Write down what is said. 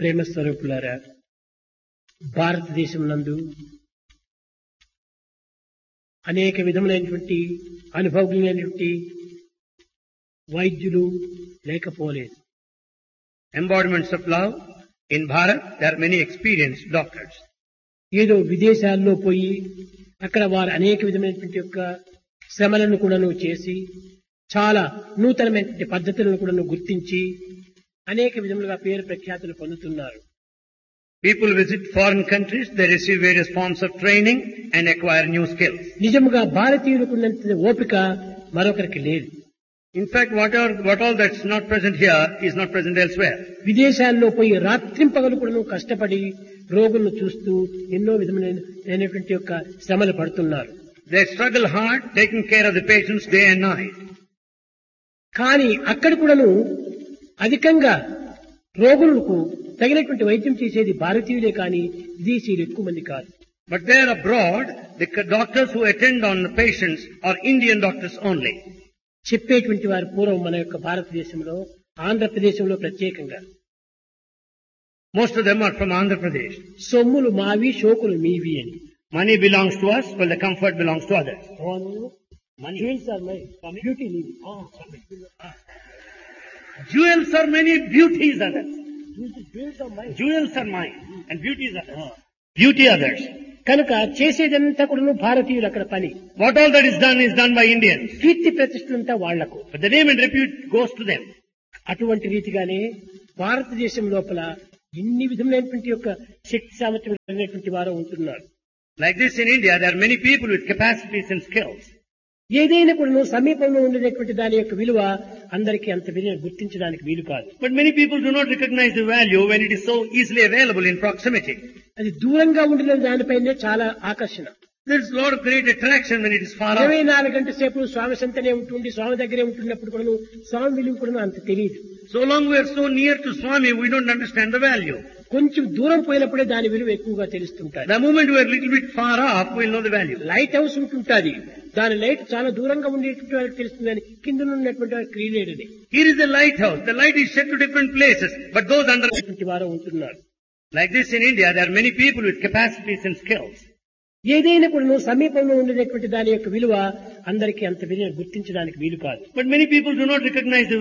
ప్రేమ స్వరూపులారా భారతదేశం నందు అనేక విధములైనటువంటి అనుభవజ్ఞులైనటువంటి వైద్యులు లేకపోలేదు Embodiments of love. In Bharat, there are many experienced doctors. ఏదో విదేశాల్లో పోయి అక్కడ వారు అనేక విధమైనటువంటి యొక్క శ్రమలను కూడాను చేసి చాలా నూతనమైనటువంటి పద్ధతులను కూడాను గుర్తించి అనేక విధములుగా పేరు ప్రఖ్యాతులు పొందుతున్నారు People visit foreign countries, they receive various forms of training and acquire new skills. నిజముగా భారతీయులకు ఉన్నంత ఓపిక మరొకరికి లేదు In fact, whatever, what all that's not present here is not present elsewhere. విదేశాల్లో పోయి రాత్రింపగలు కూడాను కష్టపడి రోగులను చూస్తూ ఎన్నో విధమైనటువంటి యొక్క శ్రమలు పడుతున్నారు They struggle hard, taking care of the patients day and night. కానీ అక్కడ కూడాను అధికంగా రోగులకు తగినటువంటి వైద్యం చేసేది భారతీయులే కానీ విదేశీయులు ఎక్కువ మంది కాదు But there abroad, the c- doctors who attend on the patients are Indian doctors only. చెప్పేటువంటి వారు పూర్వం మన యొక్క భారతదేశంలో ఆంధ్రప్రదేశంలో ప్రత్యేకంగా Most of them are from Andhra Pradesh. సొమ్ములు మావి షోకులు మీవి అని Money belongs to us, while the comfort belongs to others. Money. Jewels are mine. Beauty leave. Jewels are many, beauties others. Jewels are mine. Jewels are mine, and beauties others. Beauty others. కనుక చేసేదంతా కూడా భారతీయులు అక్కడ పని What all that is done is done by Indians. కీర్తి ప్రతిష్టలంతా వాళ్లకు But the name and repute goes to them. అటువంటి రీతిగానే భారతదేశం లోపల ఎన్ని విధములైనటువంటి యొక్క శక్తి సామర్థ్యం అనేటువంటి వారు ఉంటున్నారు Like this in India, there are many people with capacities and skills. ఏదైనా కూడా సమీపంలో ఉండేటువంటి దాని యొక్క విలువ అందరికీ అంత విలువ గుర్తించడానికి వీలు కాదు But many people do not recognize the value when it is so easily available in proximity. అది దూరంగా ఉండిన దానిపైనే చాలా ఆకర్షణ There is a lot of great attraction when it is far ఇరవై off. నాలుగు గంటల సేపు స్వామి సంతనే ఉంటుండి స్వామి దగ్గరే ఉంటున్నప్పుడు కూడా స్వామి విలువ కూడా అంత తెలియదు So long we are so near to Swami, we don't understand the value. కొంచెం దూరం పోయినప్పుడే దాని విలువ ఎక్కువగా తెలుస్తుంటారు The moment we are a little bit far off, we'll know the value. Lighthouse ఉంటుంటాది దాని లైట్ చాలా దూరంగా ఉండేటువంటి వారికి తెలుస్తుందని కింద ఉన్నటువంటి వారికి తెలియలేదని Here is the lighthouse. The light is shed to different places, but those under, అటువంటి వారు ఉంటున్నారు like this in India, there are many people with capacities and skills. ఏదైనా కూడా సమీపంలో ఉండేటువంటి దాని యొక్క విలువ అందరికీ అంత విలువ గుర్తించడానికి వీలు కాదు But many people do not recognize the